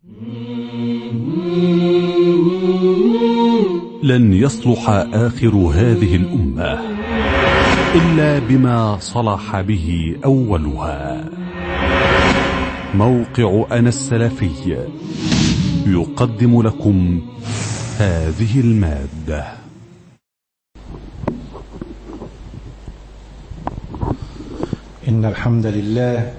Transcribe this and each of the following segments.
لن يصلح آخر هذه الأمة إلا بما صلح به أولها موقع أنا السلفي يقدم لكم هذه المادة إن الحمد لله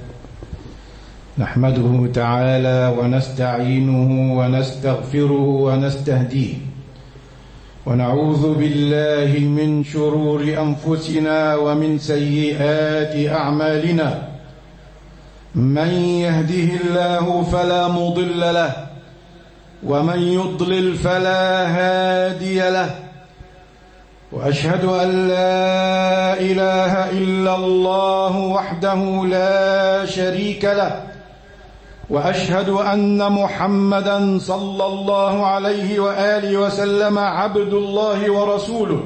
نحمده تعالى ونستعينه ونستغفره ونستهديه ونعوذ بالله من شرور أنفسنا ومن سيئات أعمالنا من يهده الله فلا مضل له ومن يضلل فلا هادي له واشهد ان لا اله الا الله وحده لا شريك له واشهد ان محمدا صلى الله عليه واله وسلم عبد الله ورسوله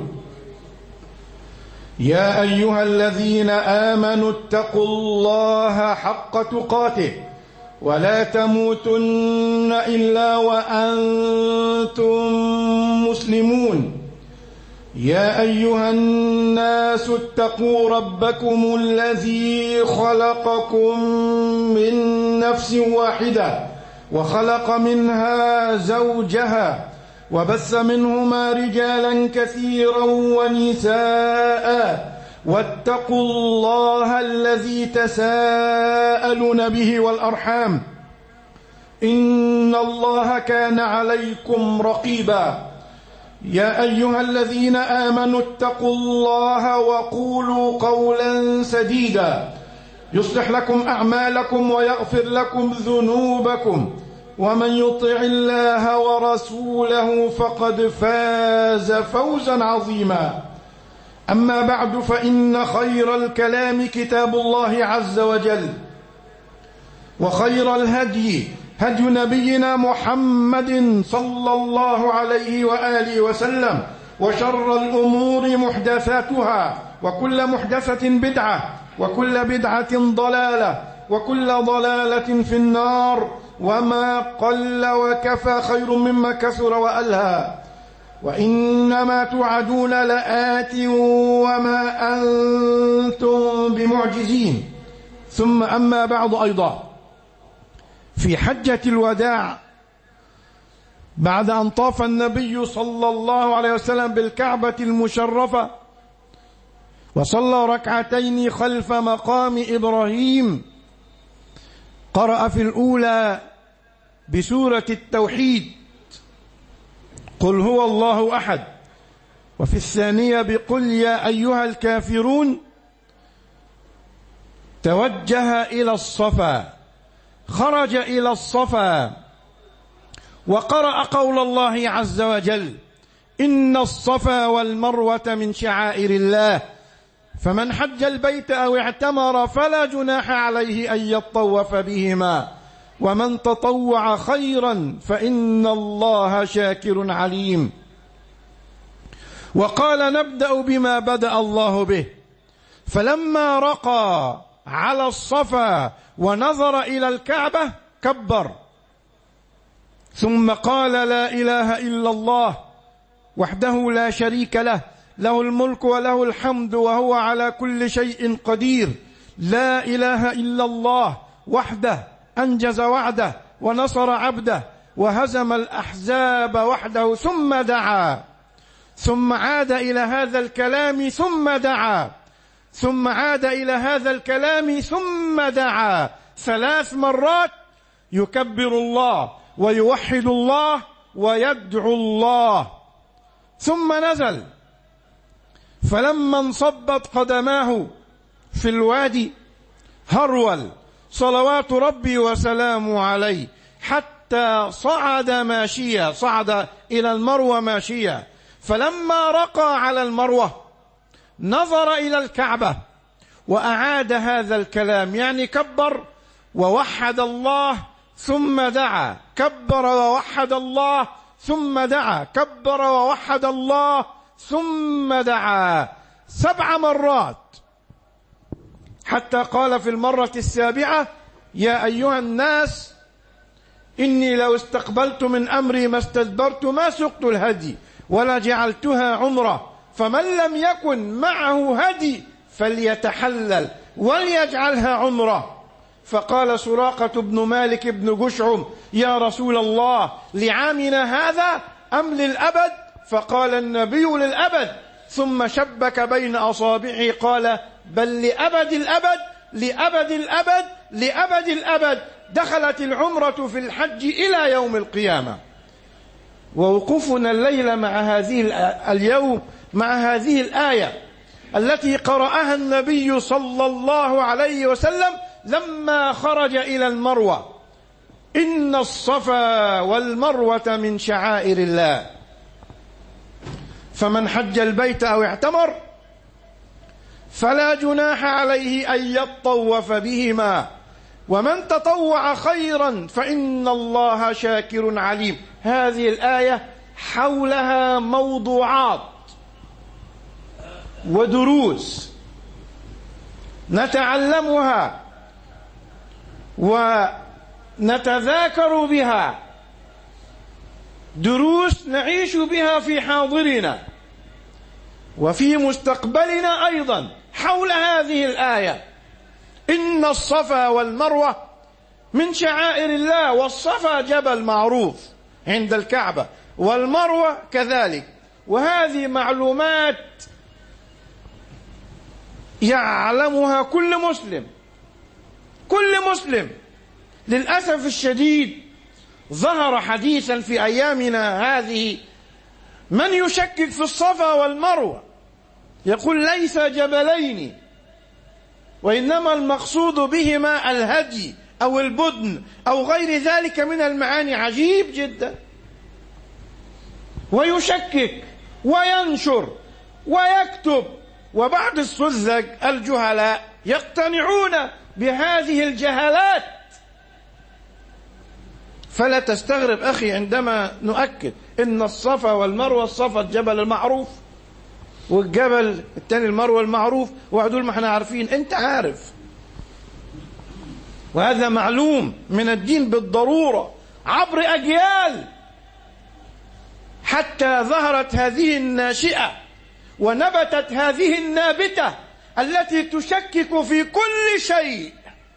يا ايها الذين امنوا اتقوا الله حق تقاته ولا تموتن الا وانتم مسلمون يا ايها الناس اتقوا ربكم الذي خلقكم من نفس واحده وخلق منها زوجها وبث منهما رجالا كثيرا ونساء واتقوا الله الذي تساءلون به والارحام ان الله كان عليكم رقيبا يا ايها الذين امنوا اتقوا الله وقولوا قولا سديدا يصلح لكم اعمالكم ويغفر لكم ذنوبكم ومن يطع الله ورسوله فقد فاز فوزا عظيما اما بعد فان خير الكلام كتاب الله عز وجل وخير الهدي هدي نبينا محمد صلى الله عليه واله وسلم وشر الامور محدثاتها وكل محدثه بدعه وكل بدعه ضلاله وكل ضلاله في النار وما قل وكفى خير مما كثر والهى وانما توعدون لات وما انتم بمعجزين ثم اما بعد ايضا في حجة الوداع بعد أن طاف النبي صلى الله عليه وسلم بالكعبة المشرفة وصلى ركعتين خلف مقام إبراهيم قرأ في الأولى بسورة التوحيد قل هو الله أحد وفي الثانية بقل يا أيها الكافرون توجه إلى الصفا خرج إلى الصفا وقرأ قول الله عز وجل إن الصفا والمروة من شعائر الله فمن حج البيت أو اعتمر فلا جناح عليه أن يطوف بهما ومن تطوع خيرا فإن الله شاكر عليم وقال نبدأ بما بدأ الله به فلما رقى على الصفا ونظر إلى الكعبة كبر ثم قال لا إله إلا الله وحده لا شريك له له الملك وله الحمد وهو على كل شيء قدير لا إله إلا الله وحده أنجز وعده ونصر عبده وهزم الأحزاب وحده ثم دعا ثم عاد إلى هذا الكلام ثم دعا ثم عاد إلى هذا الكلام ثم دعا ثلاث مرات يكبر الله ويوحد الله ويدعو الله ثم نزل فلما انصبت قدماه في الوادي هرول صلوات ربي وسلامه عليه حتى صعد ماشيا صعد إلى المروة ماشيا فلما رقى على المروة نظر إلى الكعبة وأعاد هذا الكلام يعني كبر ووحد الله ثم دعا كبر ووحد الله ثم دعا كبر ووحد الله ثم دعا سبع مرات حتى قال في المرة السابعة يا أيها الناس إني لو استقبلت من أمري ما استدبرت ما سقت الهدي ولا جعلتها عمرة فمن لم يكن معه هدي فليتحلل وليجعلها عمره فقال سراقة بن مالك بن جشعم يا رسول الله لعامنا هذا أم للأبد فقال النبي للأبد ثم شبك بين أصابعه قال بل لأبد الأبد لأبد الأبد لأبد الأبد دخلت العمرة في الحج إلى يوم القيامة ووقوفنا الليلة مع هذه اليوم مع هذه الآية التي قرأها النبي صلى الله عليه وسلم لما خرج إلى المروة إن الصفا والمروة من شعائر الله فمن حج البيت أو اعتمر فلا جناح عليه أن يطوف بهما ومن تطوع خيرا فإن الله شاكر عليم هذه الآية حولها موضوعات ودروس نتعلمها ونتذاكر بها دروس نعيش بها في حاضرنا وفي مستقبلنا ايضا حول هذه الايه ان الصفا والمروه من شعائر الله والصفا جبل معروف عند الكعبه والمروه كذلك وهذه معلومات يعلمها كل مسلم كل مسلم للاسف الشديد ظهر حديثا في ايامنا هذه من يشكك في الصفا والمروه يقول ليس جبلين وانما المقصود بهما الهدي او البدن او غير ذلك من المعاني عجيب جدا ويشكك وينشر ويكتب وبعض السذج الجهلاء يقتنعون بهذه الجهالات فلا تستغرب أخي عندما نؤكد إن الصفا والمروة الصفا الجبل المعروف والجبل الثاني المروة المعروف وهدول ما احنا عارفين انت عارف وهذا معلوم من الدين بالضرورة عبر أجيال حتى ظهرت هذه الناشئة ونبتت هذه النابتة التي تشكك في كل شيء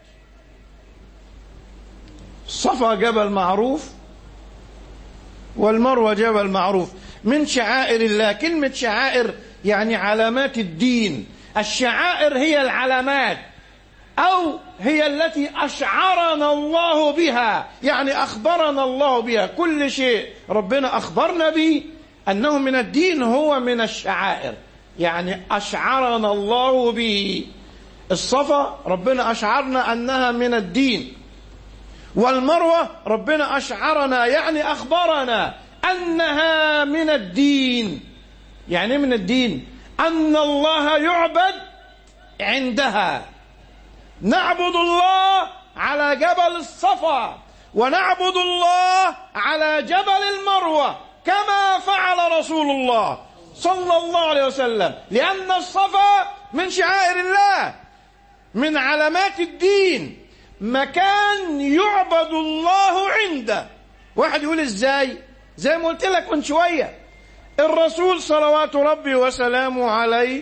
الصفا جبل معروف والمروة جبل معروف من شعائر الله كلمة شعائر يعني علامات الدين الشعائر هي العلامات أو هي التي أشعرنا الله بها يعني أخبرنا الله بها كل شيء ربنا أخبرنا به أنه من الدين هو من الشعائر يعني أشعرنا الله به الصفا ربنا أشعرنا أنها من الدين والمروة ربنا أشعرنا يعني أخبرنا أنها من الدين يعني من الدين أن الله يعبد عندها نعبد الله على جبل الصفا ونعبد الله على جبل المروة كما فعل رسول الله صلى الله عليه وسلم لأن الصفا من شعائر الله من علامات الدين مكان يعبد الله عنده واحد يقول ازاي زي ما قلت لك من شويه الرسول صلوات ربي وسلامه عليه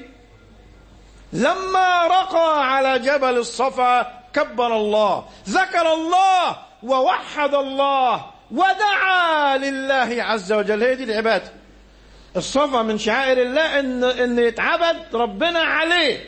لما رقى على جبل الصفا كبر الله ذكر الله ووحد الله ودعا لله عز وجل هي دي العباده الصفا من شعائر الله ان ان يتعبد ربنا عليه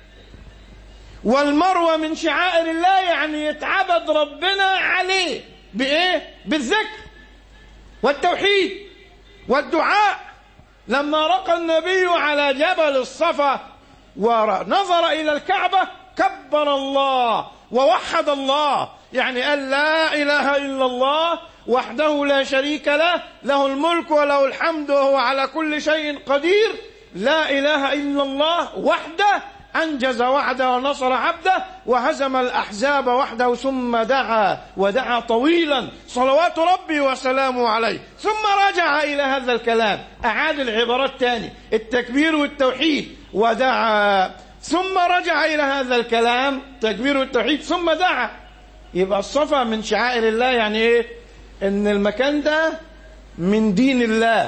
والمروه من شعائر الله يعني يتعبد ربنا عليه بايه بالذكر والتوحيد والدعاء لما رقى النبي على جبل الصفا ونظر الى الكعبه كبر الله ووحد الله يعني قال لا اله الا الله وحده لا شريك له له الملك وله الحمد وهو على كل شيء قدير لا اله الا الله وحده انجز وعده ونصر عبده وهزم الاحزاب وحده ثم دعا ودعا طويلا صلوات ربي وسلامه عليه ثم رجع الى هذا الكلام اعاد العبارات تاني التكبير والتوحيد ودعا ثم رجع الى هذا الكلام تكبير والتوحيد ثم دعا يبقى الصفا من شعائر الله يعني ايه ان المكان ده من دين الله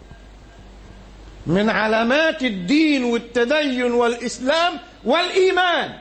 من علامات الدين والتدين والاسلام والايمان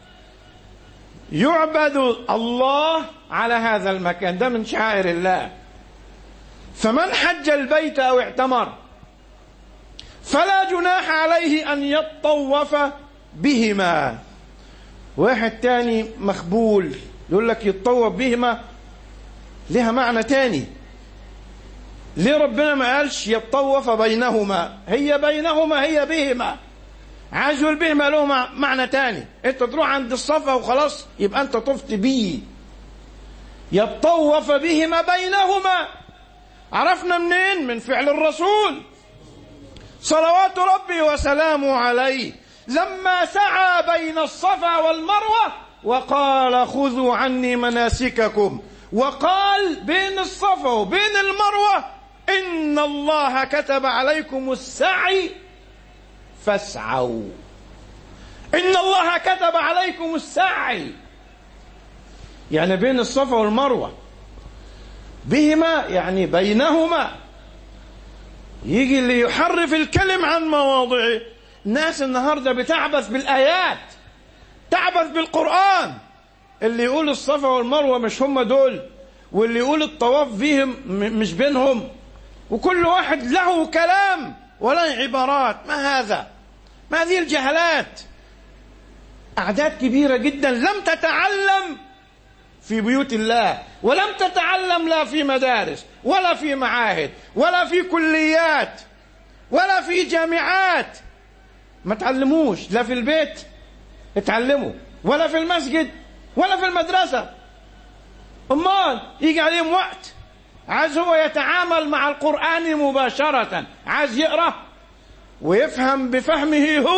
يعبد الله على هذا المكان ده من شعائر الله فمن حج البيت او اعتمر فلا جناح عليه ان يطوف بهما واحد تاني مخبول يقول لك يتطوف بهما لها معنى تاني ليه ربنا ما قالش يتطوف بينهما هي بينهما هي بهما عايز يقول بهما له معنى تاني انت تروح عند الصفا وخلاص يبقى انت طفت بيه يتطوف بهما بينهما عرفنا منين من فعل الرسول صلوات ربي وسلامه عليه لما سعى بين الصفا والمروه وقال خذوا عني مناسككم وقال بين الصفا وبين المروه ان الله كتب عليكم السعي فاسعوا ان الله كتب عليكم السعي يعني بين الصفا والمروه بهما يعني بينهما يجي اللي يحرف الكلم عن مواضعه الناس النهارده بتعبث بالايات تعبث بالقران اللي يقول الصفا والمروه مش هم دول واللي يقول الطواف فيهم مش بينهم وكل واحد له كلام وله عبارات ما هذا ما هذه الجهلات أعداد كبيرة جدا لم تتعلم في بيوت الله ولم تتعلم لا في مدارس ولا في معاهد ولا في كليات ولا في جامعات ما تعلموش لا في البيت اتعلموا ولا في المسجد ولا في المدرسة امال يجي عليهم وقت عايز هو يتعامل مع القرآن مباشرة عايز يقرأ ويفهم بفهمه هو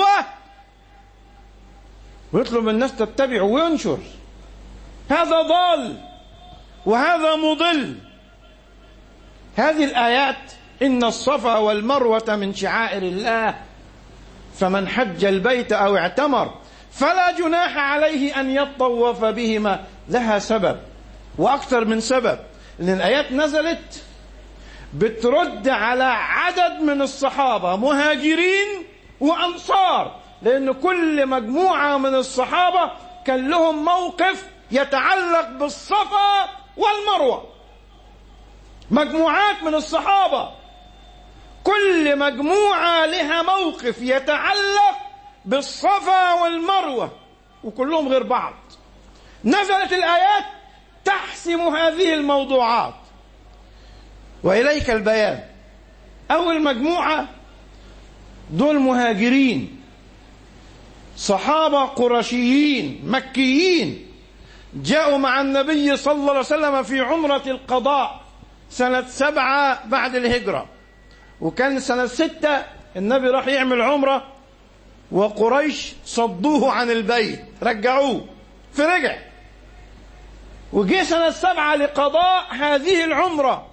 ويطلب الناس تتبعه وينشر هذا ضال وهذا مضل هذه الآيات إن الصفا والمروة من شعائر الله فمن حج البيت أو اعتمر فلا جناح عليه أن يطوف بهما لها سبب وأكثر من سبب لأن الآيات نزلت بترد على عدد من الصحابة مهاجرين وأنصار لأن كل مجموعة من الصحابة كان لهم موقف يتعلق بالصفا والمروة مجموعات من الصحابة كل مجموعة لها موقف يتعلق بالصفا والمروة وكلهم غير بعض نزلت الآيات تحسم هذه الموضوعات وإليك البيان أول مجموعة دول مهاجرين صحابة قرشيين مكيين جاءوا مع النبي صلى الله عليه وسلم في عمرة القضاء سنة سبعة بعد الهجرة وكان سنة ستة النبي راح يعمل عمرة وقريش صدوه عن البيت رجعوه فرجع وجه سنة سبعة لقضاء هذه العمرة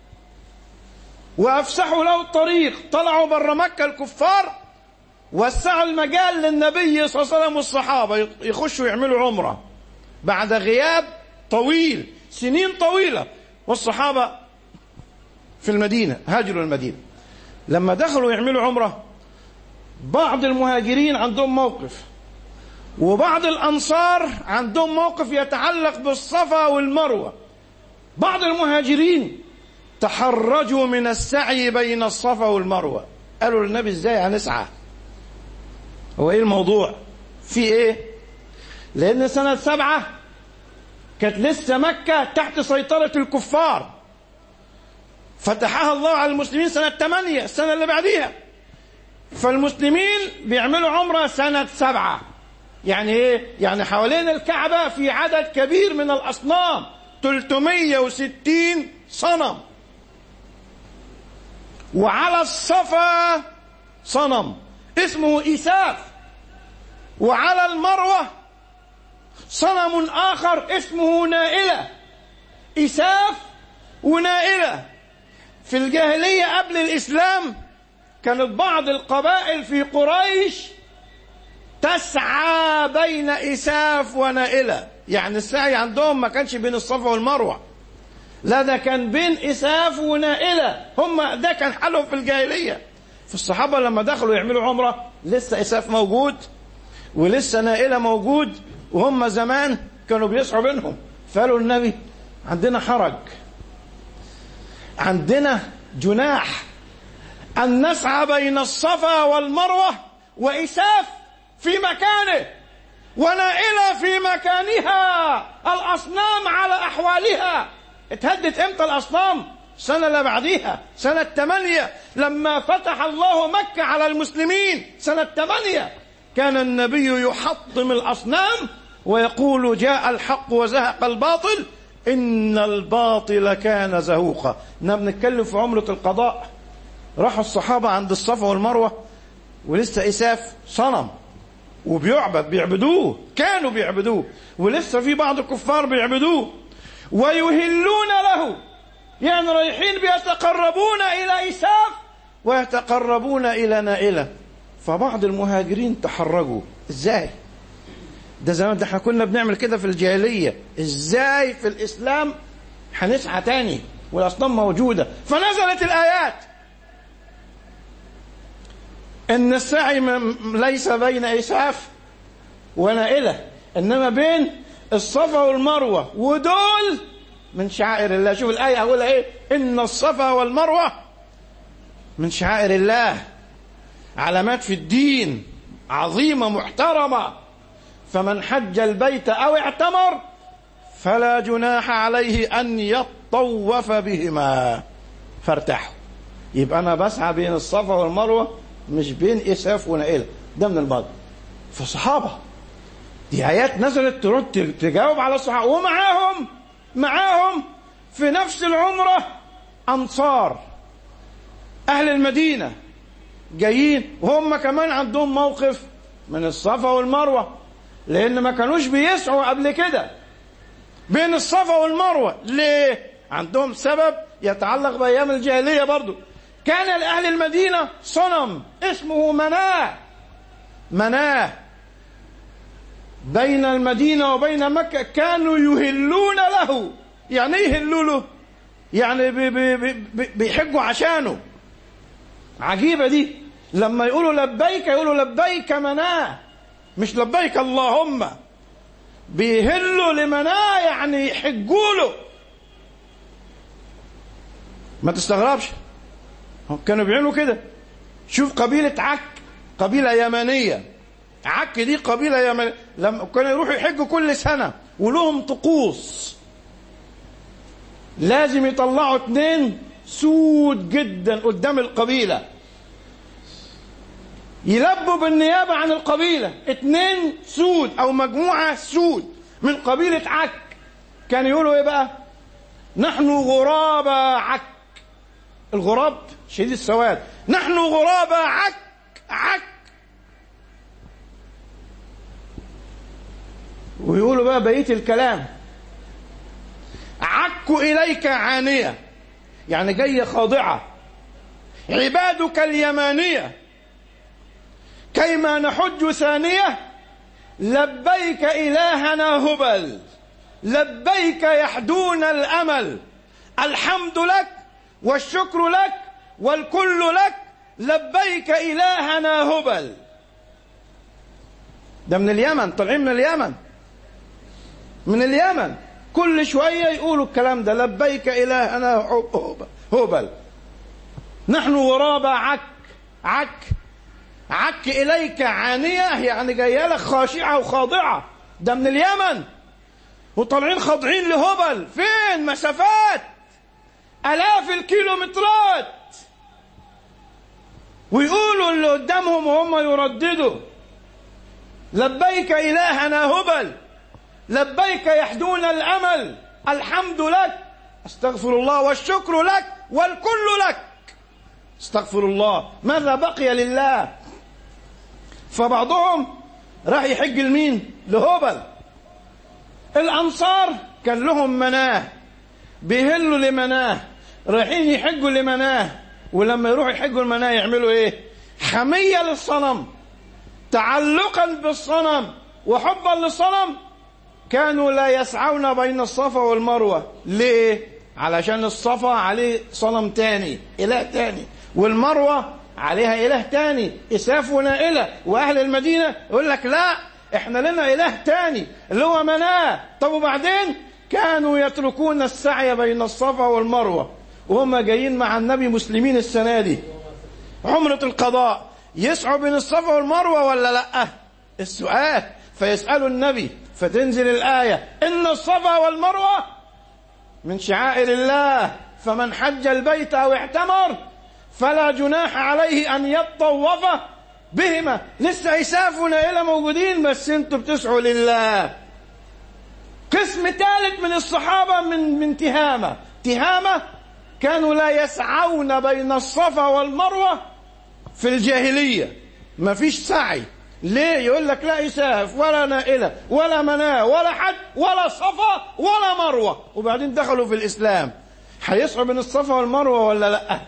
وأفسحوا له الطريق طلعوا بره مكة الكفار وسعوا المجال للنبي صلى الله عليه وسلم والصحابة يخشوا يعملوا عمرة بعد غياب طويل سنين طويلة والصحابة في المدينة هاجروا المدينة لما دخلوا يعملوا عمرة بعض المهاجرين عندهم موقف وبعض الأنصار عندهم موقف يتعلق بالصفا والمروة بعض المهاجرين تحرجوا من السعي بين الصفا والمروة قالوا للنبي ازاي هنسعى هو ايه الموضوع في ايه لان سنة سبعة كانت لسه مكة تحت سيطرة الكفار فتحها الله على المسلمين سنة ثمانية السنة اللي بعديها فالمسلمين بيعملوا عمرة سنة سبعة يعني ايه يعني حوالين الكعبة في عدد كبير من الأصنام 360 صنم وعلى الصفا صنم اسمه إيساف وعلى المروة صنم آخر اسمه نائلة إيساف ونائلة في الجاهلية قبل الإسلام كانت بعض القبائل في قريش تسعى بين إساف ونائلة يعني السعي عندهم ما كانش بين الصفا والمروة لا ده كان بين إساف ونائلة هم ده كان حالهم في الجاهلية في الصحابة لما دخلوا يعملوا عمرة لسه إساف موجود ولسه نائلة موجود وهم زمان كانوا بيسعوا بينهم فقالوا النبي عندنا حرج عندنا جناح أن نسعى بين الصفا والمروة وإساف في مكانه ونائلة في مكانها الأصنام على أحوالها اتهدت امتى الأصنام سنة اللي بعديها سنة ثمانية لما فتح الله مكة على المسلمين سنة ثمانية كان النبي يحطم الأصنام ويقول جاء الحق وزهق الباطل إن الباطل كان زهوقا بنتكلم في عمرة القضاء راحوا الصحابة عند الصفا والمروة ولسه إساف صنم وبيعبد بيعبدوه كانوا بيعبدوه ولسه في بعض الكفار بيعبدوه ويهلون له يعني رايحين بيتقربون إلى إساف ويتقربون إلى نائلة فبعض المهاجرين تحرجوا ازاي ده زمان ده احنا كنا بنعمل كده في الجاهلية ازاي في الإسلام هنسعى تاني والأصنام موجودة فنزلت الآيات ان السعي ليس بين اسعاف ونائله انما بين الصفا والمروه ودول من شعائر الله شوف الايه اقولها ايه ان الصفا والمروه من شعائر الله علامات في الدين عظيمه محترمه فمن حج البيت او اعتمر فلا جناح عليه ان يطوف بهما فارتاحوا يبقى انا بسعى بين الصفا والمروه مش بين اساف ونائله ده من الماضي فالصحابه دي ايات نزلت ترد تجاوب على الصحابه ومعاهم معاهم في نفس العمره انصار اهل المدينه جايين وهم كمان عندهم موقف من الصفا والمروه لان ما كانوش بيسعوا قبل كده بين الصفا والمروه ليه عندهم سبب يتعلق بايام الجاهليه برضو كان لأهل المدينة صنم اسمه مناه مناه بين المدينة وبين مكة كانوا يهلون له يعني ايه يهلوا له يعني بي بي بي بيحجوا عشانه عجيبة دي لما يقولوا لبيك يقولوا لبيك مناه مش لبيك اللهم بيهلوا لمناه يعني يحجوا له ما تستغربش كانوا بيعملوا كده شوف قبيلة عك قبيلة يمنية عك دي قبيلة يمنية لما كانوا يروحوا يحجوا كل سنة ولهم طقوس لازم يطلعوا اتنين سود جدا قدام القبيلة يلبوا بالنيابة عن القبيلة اتنين سود او مجموعة سود من قبيلة عك كانوا يقولوا ايه بقى نحن غراب عك الغراب شديد السواد نحن غراب عك عك ويقولوا بقى بقية الكلام عك إليك عانية يعني جاية خاضعة عبادك اليمانية كيما نحج ثانية لبيك إلهنا هبل لبيك يحدون الأمل الحمد لك والشكر لك والكل لك لبيك إلهنا هبل ده من اليمن طالعين من اليمن من اليمن كل شوية يقولوا الكلام ده لبيك إلهنا هبل نحن غرابة عك عك عك إليك عانية يعني جاية لك خاشعة وخاضعة ده من اليمن وطالعين خاضعين لهبل فين مسافات آلاف الكيلومترات ويقولوا اللي قدامهم وهم يرددوا لبيك إلهنا هبل لبيك يحدون الأمل الحمد لك استغفر الله والشكر لك والكل لك استغفر الله ماذا بقي لله فبعضهم راح يحج لمين لهبل الأنصار كان لهم مناه بيهلوا لمناه رايحين يحجوا لمناه ولما يروحوا يحجوا المناه يعملوا ايه حمية للصنم تعلقا بالصنم وحبا للصنم كانوا لا يسعون بين الصفا والمروة ليه علشان الصفا عليه صنم تاني إله تاني والمروة عليها إله تاني إساف ونائلة وأهل المدينة يقول لك لا إحنا لنا إله تاني اللي هو مناه طب وبعدين كانوا يتركون السعي بين الصفا والمروة وهم جايين مع النبي مسلمين السنة دي عمرة القضاء يسعوا بين الصفا والمروة ولا لا السؤال فيسألوا النبي فتنزل الآية إن الصفا والمروة من شعائر الله فمن حج البيت أو اعتمر فلا جناح عليه أن يطوف بهما لسه يسافنا إلى موجودين بس انتوا بتسعوا لله قسم ثالث من الصحابة من من تهامة تهامة كانوا لا يسعون بين الصفا والمروة في الجاهلية ما فيش سعي ليه يقول لك لا إساف ولا نائلة ولا مناة ولا حد ولا صفا ولا مروة وبعدين دخلوا في الإسلام هيسعوا بين الصفا والمروة ولا لا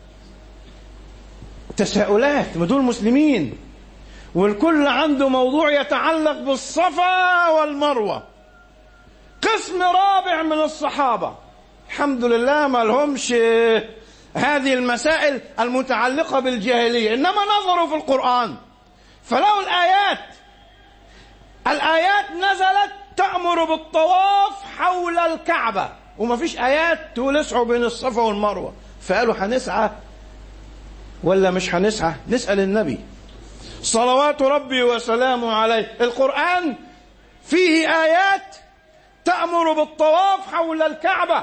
تساؤلات ما دول مسلمين والكل عنده موضوع يتعلق بالصفا والمروة قسم رابع من الصحابة الحمد لله ما لهمش هذه المسائل المتعلقة بالجاهلية إنما نظروا في القرآن فلو الآيات الآيات نزلت تأمر بالطواف حول الكعبة وما فيش آيات تقول اسعوا بين الصفا والمروة فقالوا هنسعى ولا مش هنسعى نسأل النبي صلوات ربي وسلامه عليه القرآن فيه آيات تأمر بالطواف حول الكعبة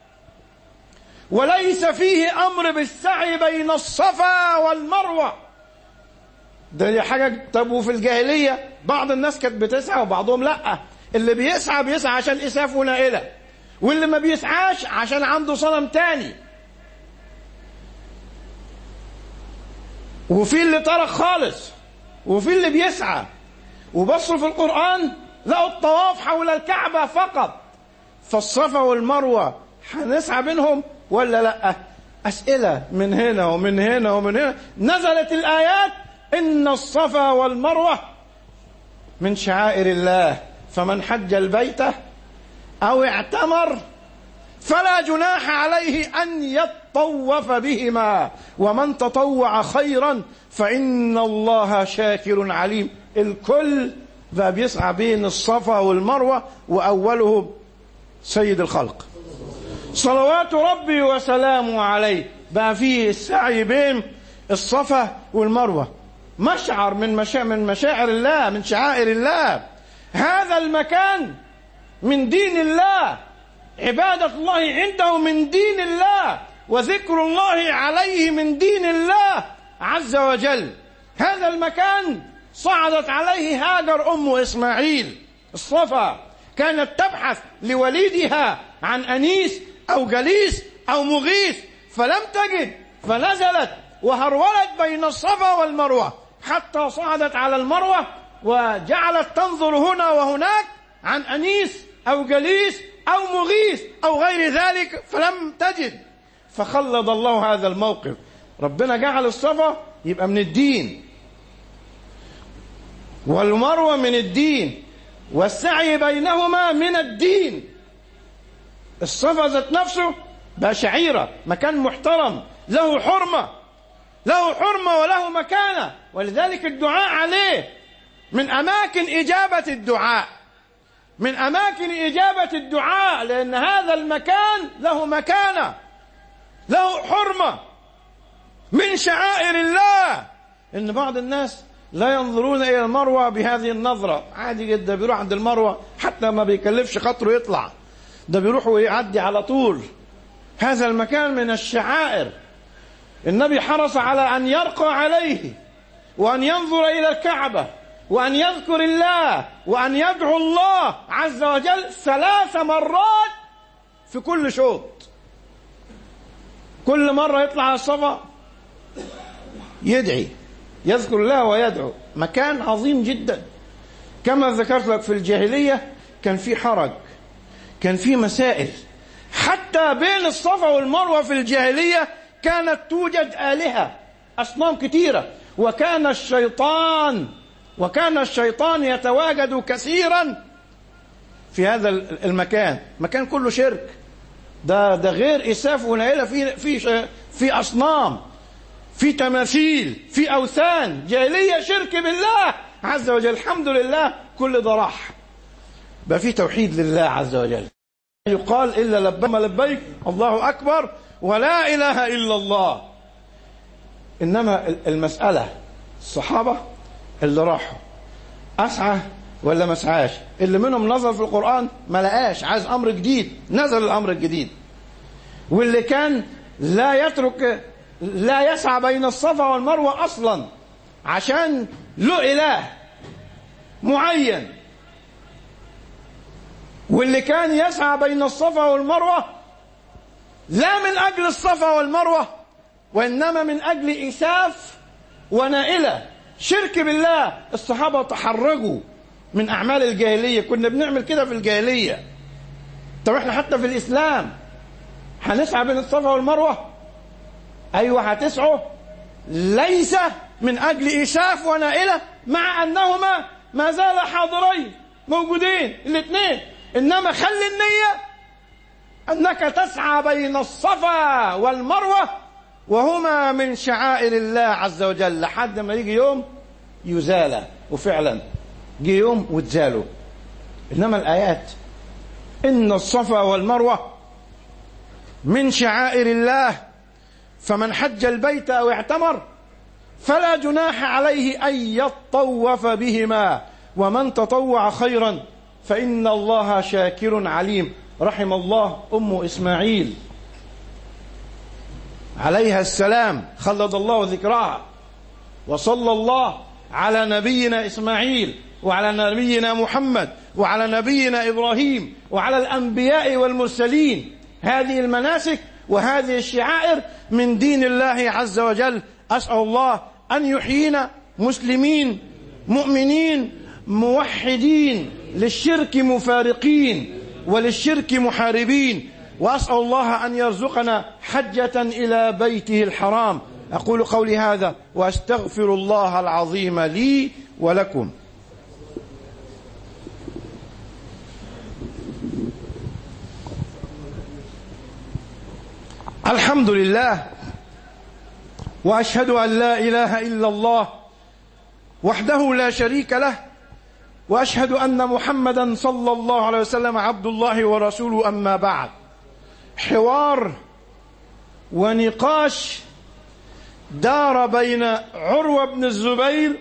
وليس فيه أمر بالسعي بين الصفا والمروة ده حاجة طب وفي الجاهلية بعض الناس كانت بتسعى وبعضهم لأ اللي بيسعى بيسعى عشان إساف ونائلة واللي ما بيسعاش عشان عنده صنم تاني وفي اللي ترك خالص وفي اللي بيسعى وبصوا في القرآن لقوا الطواف حول الكعبة فقط فالصفا والمروة هنسعى بينهم ولا لا أسئلة من هنا ومن هنا ومن هنا نزلت الآيات إن الصفا والمروة من شعائر الله فمن حج البيت أو اعتمر فلا جناح عليه أن يطوف بهما ومن تطوع خيرا فإن الله شاكر عليم الكل بقى بيسعى بين الصفا والمروة وأوله سيد الخلق صلوات ربي وسلامه عليه بقى فيه السعي بين الصفا والمروة مشعر من مشا... من مشاعر الله من شعائر الله هذا المكان من دين الله عبادة الله عنده من دين الله وذكر الله عليه من دين الله عز وجل هذا المكان صعدت عليه هاجر أم إسماعيل الصفا كانت تبحث لوليدها عن أنيس أو جليس أو مغيث فلم تجد فنزلت وهرولت بين الصفا والمروة حتى صعدت على المروة وجعلت تنظر هنا وهناك عن أنيس أو جليس أو مغيث أو غير ذلك فلم تجد فخلد الله هذا الموقف ربنا جعل الصفا يبقى من الدين والمروة من الدين والسعي بينهما من الدين الصفا ذات نفسه بقى شعيرة مكان محترم له حرمة له حرمة وله مكانة ولذلك الدعاء عليه من أماكن إجابة الدعاء من أماكن إجابة الدعاء لأن هذا المكان له مكانة له حرمة من شعائر الله إن بعض الناس لا ينظرون إلى المروة بهذه النظرة عادي جدا بيروح عند المروة حتى ما بيكلفش خاطره يطلع ده بيروح ويعدي على طول هذا المكان من الشعائر النبي حرص على أن يرقى عليه وأن ينظر إلى الكعبة وأن يذكر الله وأن يدعو الله عز وجل ثلاث مرات في كل شوط كل مرة يطلع على الصفا يدعي يذكر الله ويدعو مكان عظيم جدا كما ذكرت لك في الجاهلية كان في حرج كان في مسائل حتى بين الصفا والمروة في الجاهلية كانت توجد آلهة أصنام كثيرة وكان الشيطان وكان الشيطان يتواجد كثيرا في هذا المكان مكان كله شرك ده ده غير اساف ونائله في في في اصنام في تماثيل في اوثان جاهليه شرك بالله عز وجل الحمد لله كل ده راح بقى في توحيد لله عز وجل يقال الا لبيك لبيك الله اكبر ولا اله الا الله انما المساله الصحابه اللي راحوا اسعى ولا ما اسعاش اللي منهم نظر في القران ما لقاش عايز امر جديد نزل الامر الجديد واللي كان لا يترك لا يسعى بين الصفا والمروه اصلا عشان له اله معين واللي كان يسعى بين الصفا والمروه لا من اجل الصفا والمروه وانما من اجل اساف ونائله شرك بالله الصحابه تحرجوا من اعمال الجاهليه كنا بنعمل كده في الجاهليه طب احنا حتى في الاسلام هنسعى بين الصفا والمروه ايوه هتسعوا ليس من اجل اساف ونائله مع انهما ما زال حاضرين موجودين الاثنين انما خلي النيه انك تسعى بين الصفا والمروه وهما من شعائر الله عز وجل لحد ما يجي يوم يزال وفعلا جه يوم واتزالوا انما الايات ان الصفا والمروه من شعائر الله فمن حج البيت او اعتمر فلا جناح عليه ان يطوف بهما ومن تطوع خيرا فان الله شاكر عليم رحم الله ام اسماعيل عليها السلام خلد الله ذكرها وصلى الله على نبينا اسماعيل وعلى نبينا محمد وعلى نبينا ابراهيم وعلى الانبياء والمرسلين هذه المناسك وهذه الشعائر من دين الله عز وجل اسال الله ان يحيينا مسلمين مؤمنين موحدين للشرك مفارقين وللشرك محاربين واسال الله ان يرزقنا حجه الى بيته الحرام اقول قولي هذا واستغفر الله العظيم لي ولكم الحمد لله واشهد ان لا اله الا الله وحده لا شريك له واشهد ان محمدا صلى الله عليه وسلم عبد الله ورسوله اما بعد حوار ونقاش دار بين عروه بن الزبير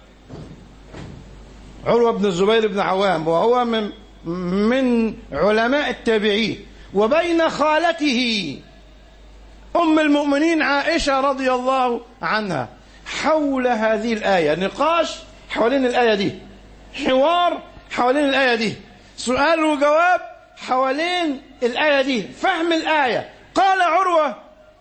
عروه بن الزبير بن عوام وهو من من علماء التابعين وبين خالته ام المؤمنين عائشه رضي الله عنها حول هذه الايه نقاش حوالين الايه دي حوار حوالين الايه دي سؤال وجواب حوالين الايه دي فهم الايه قال عروه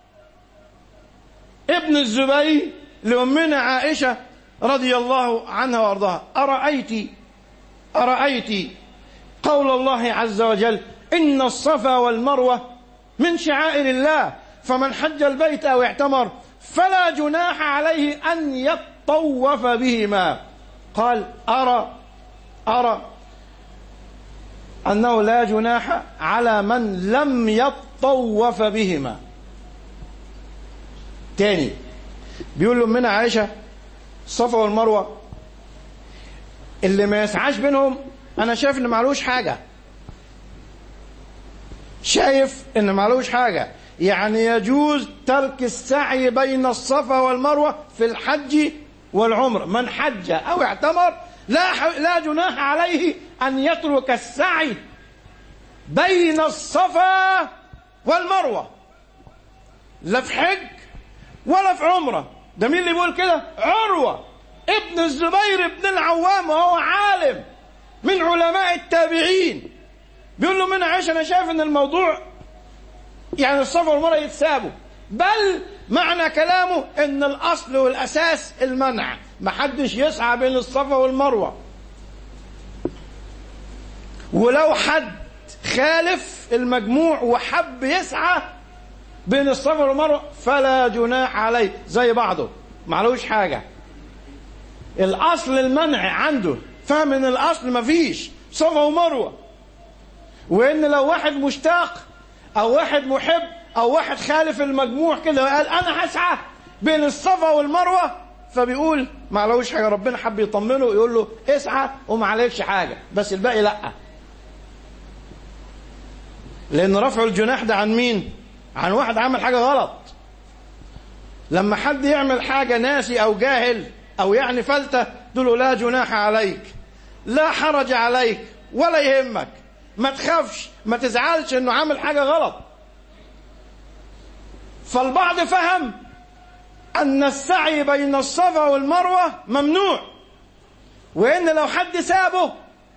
ابن الزبير لامنا عائشه رضي الله عنها وارضاها ارايت ارايت قول الله عز وجل ان الصفا والمروه من شعائر الله فمن حج البيت او اعتمر فلا جناح عليه ان يطوف بهما قال ارى ارى انه لا جناح على من لم يطوف بهما تاني بيقول له منها عائشه الصفا والمروه اللي ما يسعاش بينهم انا شايف ان معلوش حاجه شايف ان معلوش حاجه يعني يجوز ترك السعي بين الصفا والمروه في الحج والعمر من حج او اعتمر لا لا جناح عليه ان يترك السعي بين الصفا والمروه لا في حج ولا في عمره ده مين اللي بيقول كده عروه ابن الزبير بن العوام وهو عالم من علماء التابعين بيقول له من عائشه انا شايف ان الموضوع يعني الصفا والمروه يتسابوا بل معنى كلامه ان الاصل والاساس المنع محدش يسعى بين الصفا والمروه ولو حد خالف المجموع وحب يسعى بين الصفا والمروه فلا جناح عليه زي بعضه معلوش حاجه الاصل المنع عنده فاهم ان الاصل مفيش صفا ومروه وان لو واحد مشتاق او واحد محب او واحد خالف المجموع كده قال انا هسعى بين الصفا والمروه فبيقول ما علوش حاجه ربنا حب يطمنه يقول له اسعى وما عليكش حاجه بس الباقي لا لان رفع الجناح ده عن مين عن واحد عمل حاجه غلط لما حد يعمل حاجه ناسي او جاهل او يعني فلته تقول له لا جناح عليك لا حرج عليك ولا يهمك ما تخافش ما تزعلش انه عامل حاجه غلط فالبعض فهم ان السعي بين الصفا والمروه ممنوع وان لو حد سابه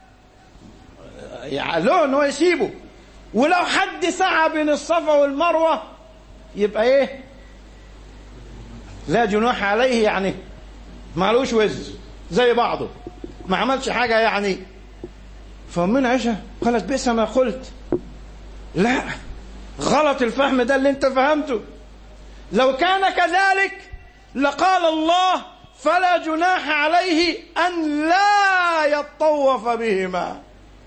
يعني له ان هو يسيبه ولو حد سعى بين الصفا والمروه يبقى ايه لا جناح عليه يعني معلوش وزر زي بعضه ما عملش حاجه يعني فأمنا عائشة قالت بئس ما قلت لا غلط الفهم ده اللي انت فهمته لو كان كذلك لقال الله فلا جناح عليه أن لا يطوف بهما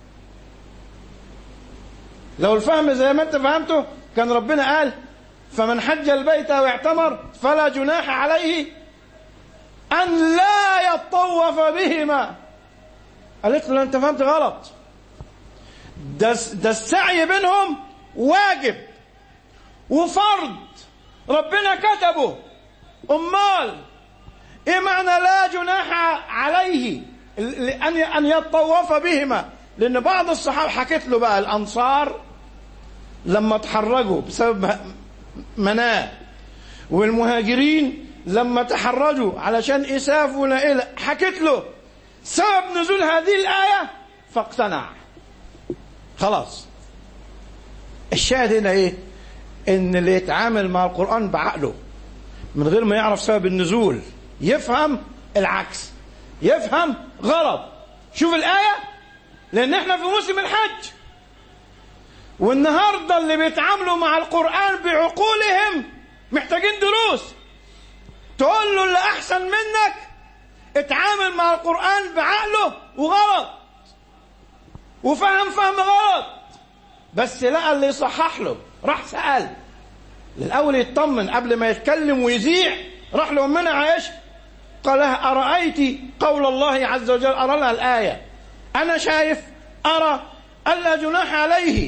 لو الفهم زي ما انت فهمته كان ربنا قال فمن حج البيت او اعتمر فلا جناح عليه أن لا يطوف بهما قالت له انت فهمت غلط ده ده السعي بينهم واجب وفرض ربنا كتبه امال ايه معنى لا جناح عليه ان ان يطوف بهما لان بعض الصحابه حكيت له بقى الانصار لما تحرجوا بسبب مناه والمهاجرين لما تحرجوا علشان اساف ونائله حكيت له سبب نزول هذه الآية فاقتنع خلاص الشاهد هنا ايه ان اللي يتعامل مع القرآن بعقله من غير ما يعرف سبب النزول يفهم العكس يفهم غلط شوف الآية لأن احنا في موسم الحج والنهاردة اللي بيتعاملوا مع القرآن بعقولهم محتاجين دروس تقول له اللي أحسن منك اتعامل مع القرآن بعقله وغلط وفهم فهم غلط بس لقى اللي يصحح له راح سأل الأول يطمن قبل ما يتكلم ويذيع راح لأمنا عائشة قال لها أرأيت قول الله عز وجل أرى لها الآية أنا شايف أرى ألا جناح عليه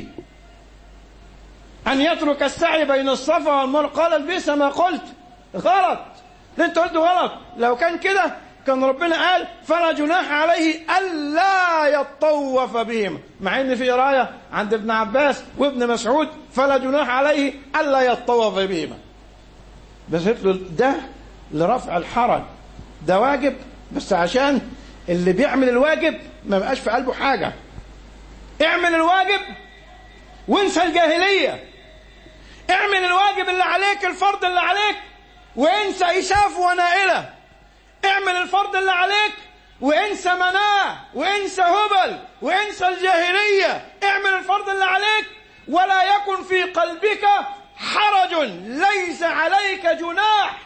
أن يترك السعي بين الصفا والمروة قال بئس ما قلت غلط اللي انت قلته غلط لو كان كده كان ربنا قال فلا جناح عليه ألا يطوف بهم مع ان في رايه عند ابن عباس وابن مسعود فلا جناح عليه ألا يطوف بهما بس قلت له ده لرفع الحرج ده واجب بس عشان اللي بيعمل الواجب ما بقاش في قلبه حاجة اعمل الواجب وانسى الجاهلية اعمل الواجب اللي عليك الفرض اللي عليك وانسى إساف ونائلة اعمل الفرض اللي عليك وانسى مناه وانسى هبل وانسى الجاهلية اعمل الفرض اللي عليك ولا يكن في قلبك حرج ليس عليك جناح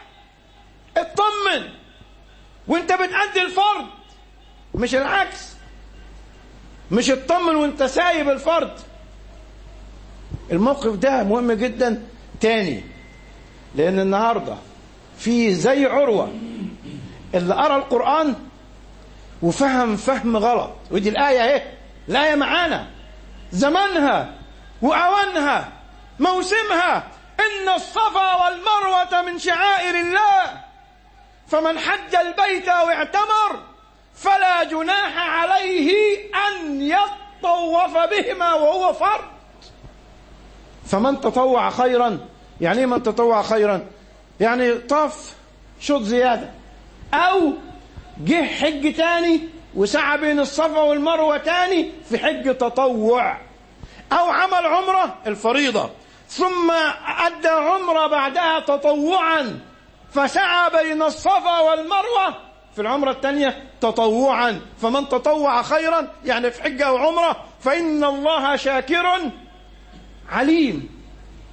اطمن وانت بتأدي الفرض مش العكس مش اطمن وانت سايب الفرض الموقف ده مهم جدا تاني لان النهارده في زي عروه اللي قرا القران وفهم فهم غلط ودي الايه اهي الايه معانا زمانها واوانها موسمها ان الصفا والمروه من شعائر الله فمن حج البيت او اعتمر فلا جناح عليه ان يطوف بهما وهو فرض فمن تطوع خيرا يعني ايه من تطوع خيرا يعني طاف شوط زياده او جه حج تاني وسعى بين الصفا والمروه تاني في حج تطوع او عمل عمره الفريضه ثم ادى عمره بعدها تطوعا فسعى بين الصفا والمروه في العمره الثانيه تطوعا فمن تطوع خيرا يعني في حجه او عمره فان الله شاكر عليم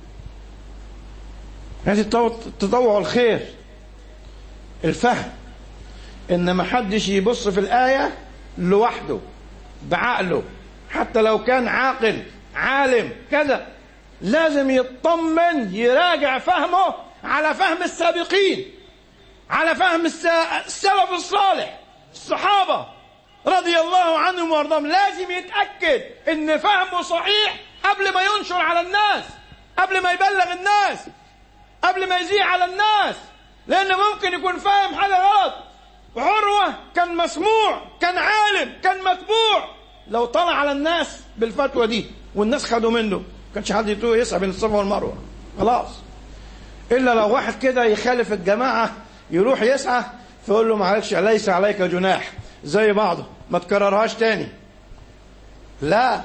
هذه تطوع الخير الفهم ان ما حدش يبص في الايه لوحده بعقله حتى لو كان عاقل عالم كذا لازم يطمن يراجع فهمه على فهم السابقين على فهم السلف الصالح الصحابة رضي الله عنهم وارضاهم لازم يتأكد ان فهمه صحيح قبل ما ينشر على الناس قبل ما يبلغ الناس قبل ما يذيع على الناس لان ممكن يكون فاهم حاجة غلط عروة كان مسموع كان عالم كان متبوع لو طلع على الناس بالفتوى دي والناس خدوا منه كانش حد يسعى بين الصفا والمروة خلاص إلا لو واحد كده يخالف الجماعة يروح يسعى فيقول له معلش ليس عليك جناح زي بعضه ما تكررهاش تاني لا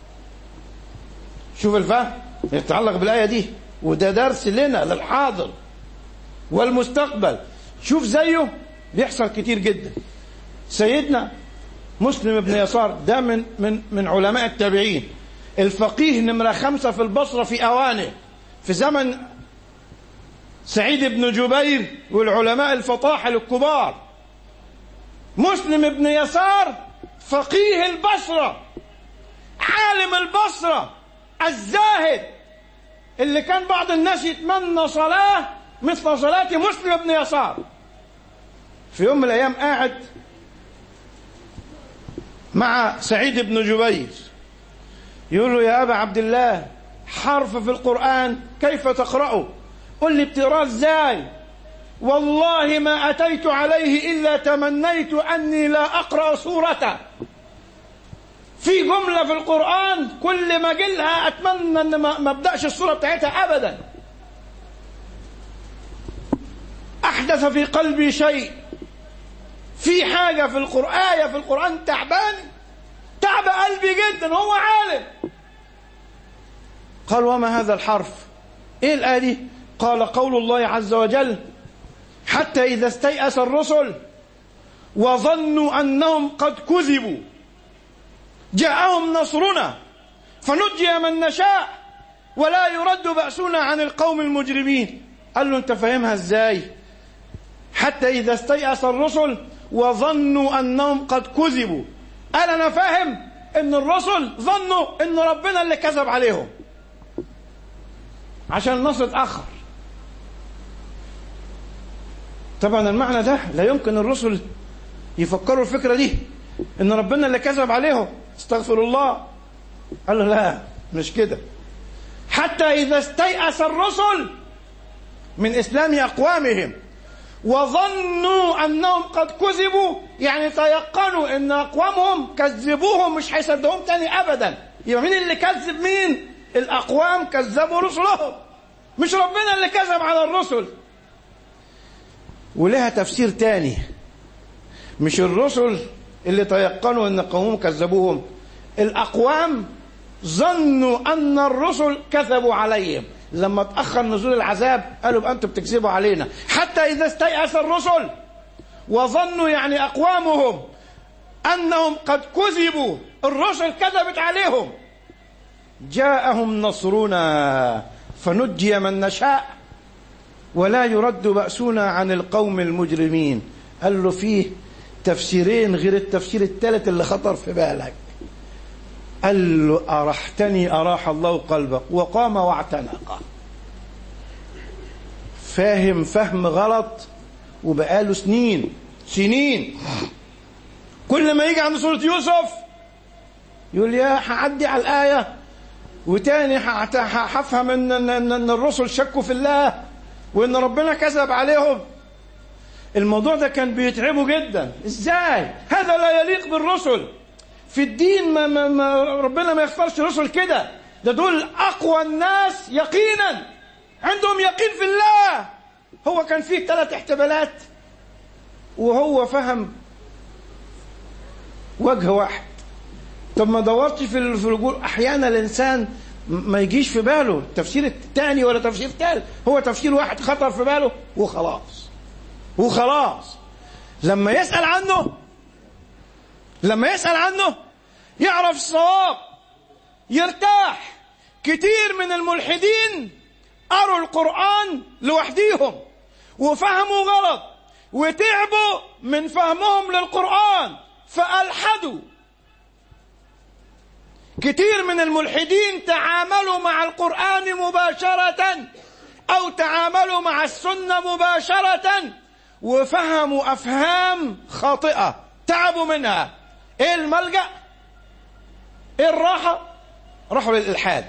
شوف الفهم يتعلق بالآية دي وده درس لنا للحاضر والمستقبل شوف زيه بيحصل كتير جدا سيدنا مسلم بن يسار ده من من من علماء التابعين الفقيه نمرة خمسة في البصرة في أوانه في زمن سعيد بن جبير والعلماء الفطاحل الكبار مسلم بن يسار فقيه البصرة عالم البصرة الزاهد اللي كان بعض الناس يتمنى صلاة مثل صلاة مسلم بن يسار في يوم من الأيام قاعد مع سعيد بن جبير يقول له يا أبا عبد الله حرف في القرآن كيف تقرأه قل لي بتقراه ازاي والله ما أتيت عليه إلا تمنيت أني لا أقرأ سورته في جملة في القرآن كل ما جلها أتمنى أن ما أبدأش السورة بتاعتها أبدا أحدث في قلبي شيء في حاجة في القرآن في القرآن تعبان تعب قلبي جدا هو عالم قال وما هذا الحرف ايه الآية دي قال قول الله عز وجل حتى إذا استيأس الرسل وظنوا أنهم قد كذبوا جاءهم نصرنا فنجي من نشاء ولا يرد بأسنا عن القوم المجرمين قال له انت فاهمها ازاي حتى إذا استيأس الرسل وظنوا أنهم قد كذبوا قال أنا فاهم إن الرسل ظنوا إن ربنا اللي كذب عليهم عشان النصر اتأخر طبعا المعنى ده لا يمكن الرسل يفكروا الفكرة دي إن ربنا اللي كذب عليهم استغفر الله قال له لا مش كده حتى إذا استيأس الرسل من إسلام أقوامهم وظنوا أنهم قد كذبوا يعني تيقنوا أن أقوامهم كذبوهم مش هيصدقوهم تاني أبدا يبقى مين اللي كذب مين الأقوام كذبوا رسلهم مش ربنا اللي كذب على الرسل ولها تفسير تاني مش الرسل اللي تيقنوا ان قومهم كذبوهم الاقوام ظنوا ان الرسل كذبوا عليهم لما تاخر نزول العذاب قالوا بقى انتم بتكذبوا علينا حتى اذا استيأس الرسل وظنوا يعني اقوامهم انهم قد كذبوا الرسل كذبت عليهم جاءهم نصرنا فنجي من نشاء ولا يرد بأسنا عن القوم المجرمين قال له فيه تفسيرين غير التفسير الثالث اللي خطر في بالك قال له أرحتني أراح الله قلبك وقام واعتنق فاهم فهم غلط وبقاله سنين سنين كل ما يجي عند سورة يوسف يقول يا هعدي على الآية وتاني هفهم إن, إن, إن الرسل شكوا في الله وإن ربنا كذب عليهم الموضوع ده كان بيتعبه جدا ازاي هذا لا يليق بالرسل في الدين ما, ما, ما ربنا ما يختارش رسل كده ده دول اقوى الناس يقينا عندهم يقين في الله هو كان فيه ثلاث احتمالات وهو فهم وجه واحد طب ما دورتش في الرجول احيانا الانسان ما يجيش في باله التفسير الثاني ولا تفسير ثالث هو تفسير واحد خطر في باله وخلاص وخلاص لما يسأل عنه لما يسأل عنه يعرف الصواب يرتاح كتير من الملحدين قروا القرآن لوحديهم وفهموا غلط وتعبوا من فهمهم للقرآن فألحدوا كتير من الملحدين تعاملوا مع القرآن مباشرة أو تعاملوا مع السنة مباشرة وفهموا أفهام خاطئة تعبوا منها إيه الملجأ؟ إيه الراحة؟ راحوا للإلحاد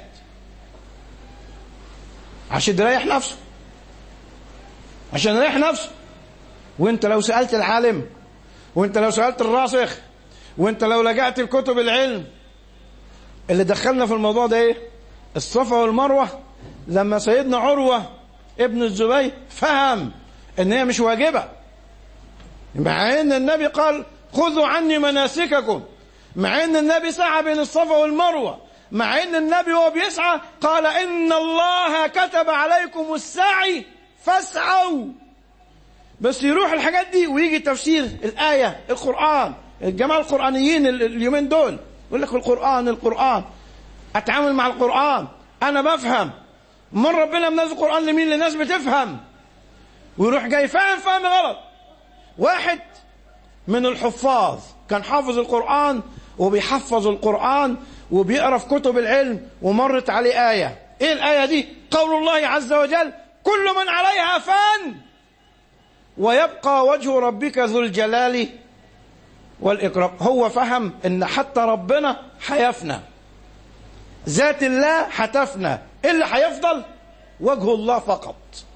عشان يريح نفسه عشان يريح نفسه وانت لو سألت العالم وانت لو سألت الراسخ وانت لو لجأت لكتب العلم اللي دخلنا في الموضوع ده ايه الصفا والمروة لما سيدنا عروة ابن الزبير فهم ان هي مش واجبة مع ان النبي قال خذوا عني مناسككم مع ان النبي سعى بين الصفا والمروة مع ان النبي وهو بيسعى قال ان الله كتب عليكم السعي فاسعوا بس يروح الحاجات دي ويجي تفسير الآية القرآن الجماعة القرآنيين اليومين دول يقول لك القرآن القرآن أتعامل مع القرآن أنا بفهم من ربنا منزل القرآن لمين لناس بتفهم ويروح جاي فاهم فهم غلط واحد من الحفاظ كان حافظ القرآن وبيحفظ القرآن وبيقرا في كتب العلم ومرت عليه آية إيه الآية دي قول الله عز وجل كل من عليها فان ويبقى وجه ربك ذو الجلال والإكرام هو فهم إن حتى ربنا حيفنى ذات الله حتفنى إيه اللي حيفضل وجه الله فقط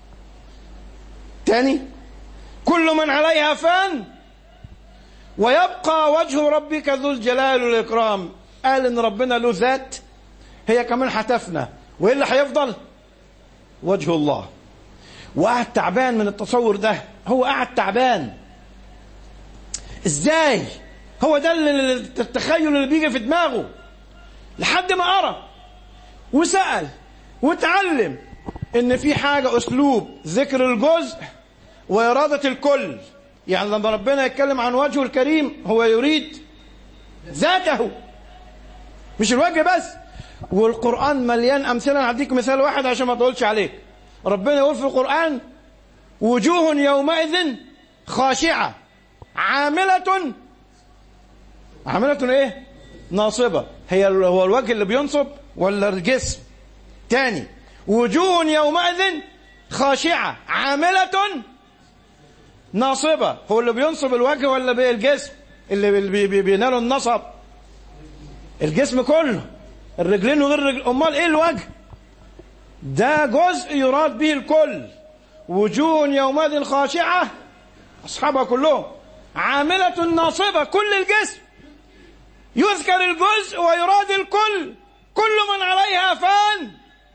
تاني كل من عليها فان ويبقى وجه ربك ذو الجلال والإكرام قال إن ربنا له ذات هي كمان حتفنى وإيه اللي حيفضل وجه الله وقعد تعبان من التصور ده هو قعد تعبان ازاي هو ده التخيل اللي بيجي في دماغه لحد ما قرا وسأل وتعلم ان في حاجة اسلوب ذكر الجزء وإرادة الكل يعني لما ربنا يتكلم عن وجهه الكريم هو يريد ذاته مش الوجه بس والقرآن مليان أمثلة هديك مثال واحد عشان ما تقولش عليك ربنا يقول في القرآن وجوه يومئذ خاشعة عاملة عاملة ايه ناصبة هي هو الوجه اللي بينصب ولا الجسم تاني وجوه يومئذ خاشعة عاملة ناصبة هو اللي بينصب الوجه ولا الجسم اللي بيناله النصب الجسم كله الرجلين وغير الرجل امال ايه الوجه ده جزء يراد به الكل وجوه يومئذ خاشعة أصحابها كلهم عاملة ناصبة كل الجسم يذكر الجزء ويراد الكل كل من عليها فان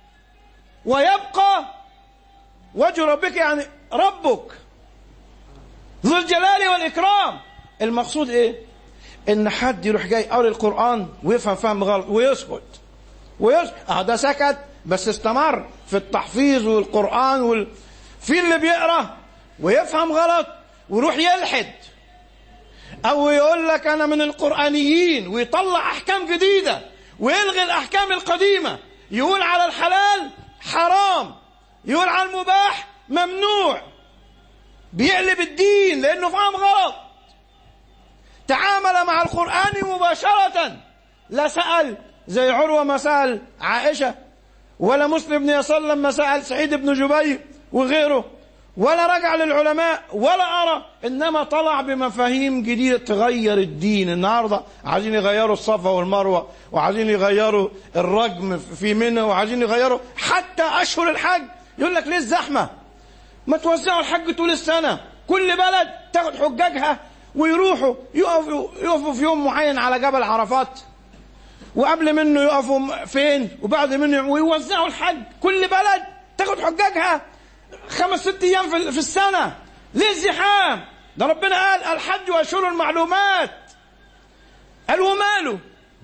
ويبقى وجه ربك يعني ربك ذو الجلال والإكرام المقصود إيه إن حد يروح جاي قاري القرآن ويفهم فهم غلط ويسكت ويسكت اه ده سكت بس استمر في التحفيظ والقرآن وال... في اللي بيقرأ ويفهم غلط ويروح يلحد أو يقول لك أنا من القرآنيين ويطلع أحكام جديدة ويلغي الأحكام القديمة يقول على الحلال حرام يقول على المباح ممنوع بيقلب الدين لأنه فهم غلط تعامل مع القرآن مباشرة لا سأل زي عروة ما سأل عائشة ولا مسلم بن يسار لما سأل سعيد بن جبير وغيره ولا رجع للعلماء ولا أرى إنما طلع بمفاهيم جديدة تغير الدين النهاردة عايزين يغيروا الصفا والمروة وعايزين يغيروا الرجم في منى وعايزين يغيروا حتى أشهر الحج يقول لك ليه الزحمة ما توزعوا الحج طول السنة كل بلد تاخد حجاجها ويروحوا يقفوا, يقفوا في يوم معين على جبل عرفات وقبل منه يقفوا فين وبعد منه ويوزعوا الحج كل بلد تاخد حجاجها خمس ست ايام في السنه ليه الزحام ده ربنا قال الحج واشهر المعلومات قال وماله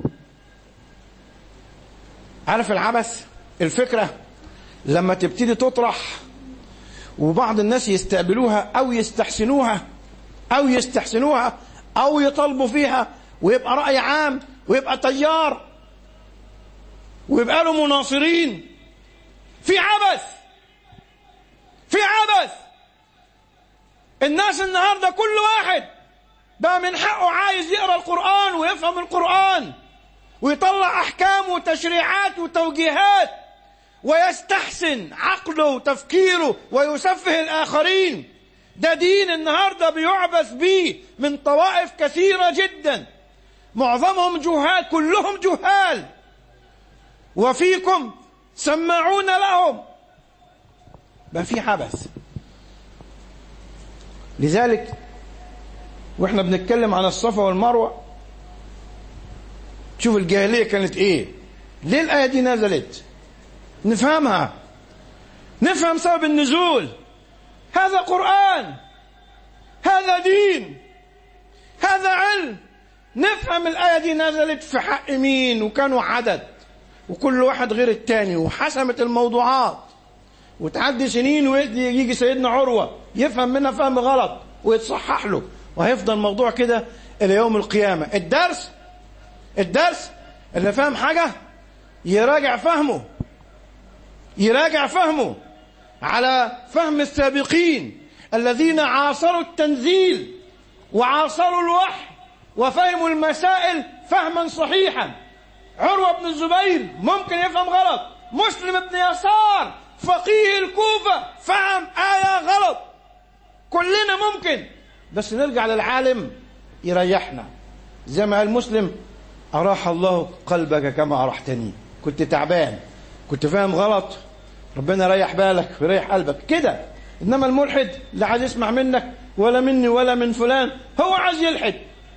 عارف العبث الفكره لما تبتدي تطرح وبعض الناس يستقبلوها او يستحسنوها او يستحسنوها او يطالبوا فيها ويبقى راي عام ويبقى تيار ويبقى له مناصرين في عبث في عبث الناس النهارده كل واحد بقى من حقه عايز يقرا القران ويفهم القران ويطلع أحكام وتشريعات وتوجيهات ويستحسن عقله وتفكيره ويسفه الآخرين ده دين النهاردة بيعبث به من طوائف كثيرة جدا معظمهم جهال كلهم جهال وفيكم سماعون لهم بقى في عبث لذلك واحنا بنتكلم عن الصفا والمروه شوف الجاهليه كانت ايه ليه الايه دي نزلت نفهمها نفهم سبب النزول هذا قران هذا دين هذا علم نفهم الايه دي نزلت في حق مين وكانوا عدد وكل واحد غير التاني وحسمت الموضوعات وتعدي سنين ويجي سيدنا عروة يفهم منها فهم غلط ويتصحح له وهيفضل الموضوع كده إلى يوم القيامة الدرس الدرس اللي فاهم حاجة يراجع فهمه يراجع فهمه على فهم السابقين الذين عاصروا التنزيل وعاصروا الوحي وفهموا المسائل فهما صحيحا عروة بن الزبير ممكن يفهم غلط مسلم بن يسار فقيه الكوفة فهم آية غلط كلنا ممكن بس نرجع للعالم يريحنا زي ما قال مسلم أراح الله قلبك كما أرحتني كنت تعبان كنت فاهم غلط ربنا يريح بالك ويريح قلبك كده إنما الملحد لا عايز يسمع منك ولا مني ولا من فلان هو عايز يلحد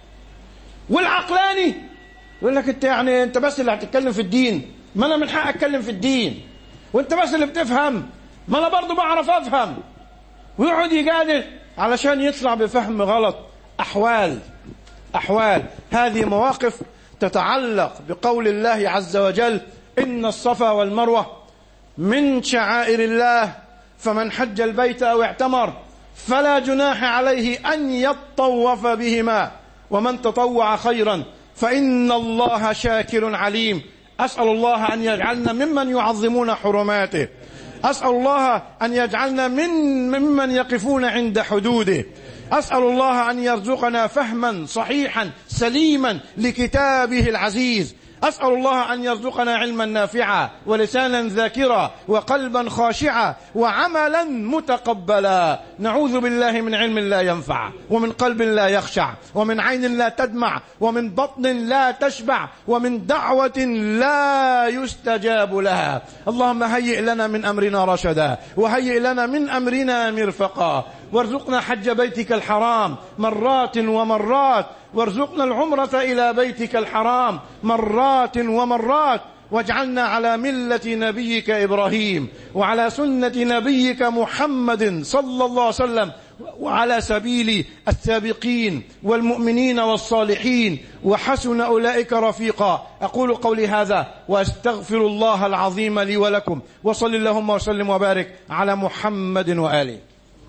والعقلاني يقول لك انت يعني انت بس اللي هتتكلم في الدين ما انا من حق اتكلم في الدين وانت بس اللي بتفهم ما انا برضه بعرف افهم ويقعد يجادل علشان يطلع بفهم غلط احوال احوال هذه مواقف تتعلق بقول الله عز وجل ان الصفا والمروه من شعائر الله فمن حج البيت او اعتمر فلا جناح عليه ان يطوف بهما ومن تطوع خيرا فان الله شاكر عليم اسال الله ان يجعلنا ممن يعظمون حرماته اسال الله ان يجعلنا من ممن يقفون عند حدوده اسال الله ان يرزقنا فهما صحيحا سليما لكتابه العزيز اسال الله ان يرزقنا علما نافعا ولسانا ذاكرا وقلبا خاشعا وعملا متقبلا نعوذ بالله من علم لا ينفع ومن قلب لا يخشع ومن عين لا تدمع ومن بطن لا تشبع ومن دعوه لا يستجاب لها اللهم هيئ لنا من امرنا رشدا وهيئ لنا من امرنا مرفقا وارزقنا حج بيتك الحرام مرات ومرات وارزقنا العمرة إلى بيتك الحرام مرات ومرات واجعلنا على ملة نبيك إبراهيم وعلى سنة نبيك محمد صلى الله عليه وسلم وعلى سبيل السابقين والمؤمنين والصالحين وحسن أولئك رفيقا أقول قولي هذا وأستغفر الله العظيم لي ولكم وصل اللهم وسلم وبارك على محمد وآله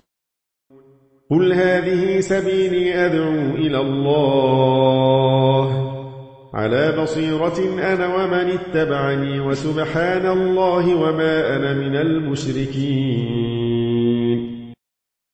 قل هذه سبيلي أدعو إلى الله على بصيرة أنا ومن اتبعني وسبحان الله وما أنا من المشركين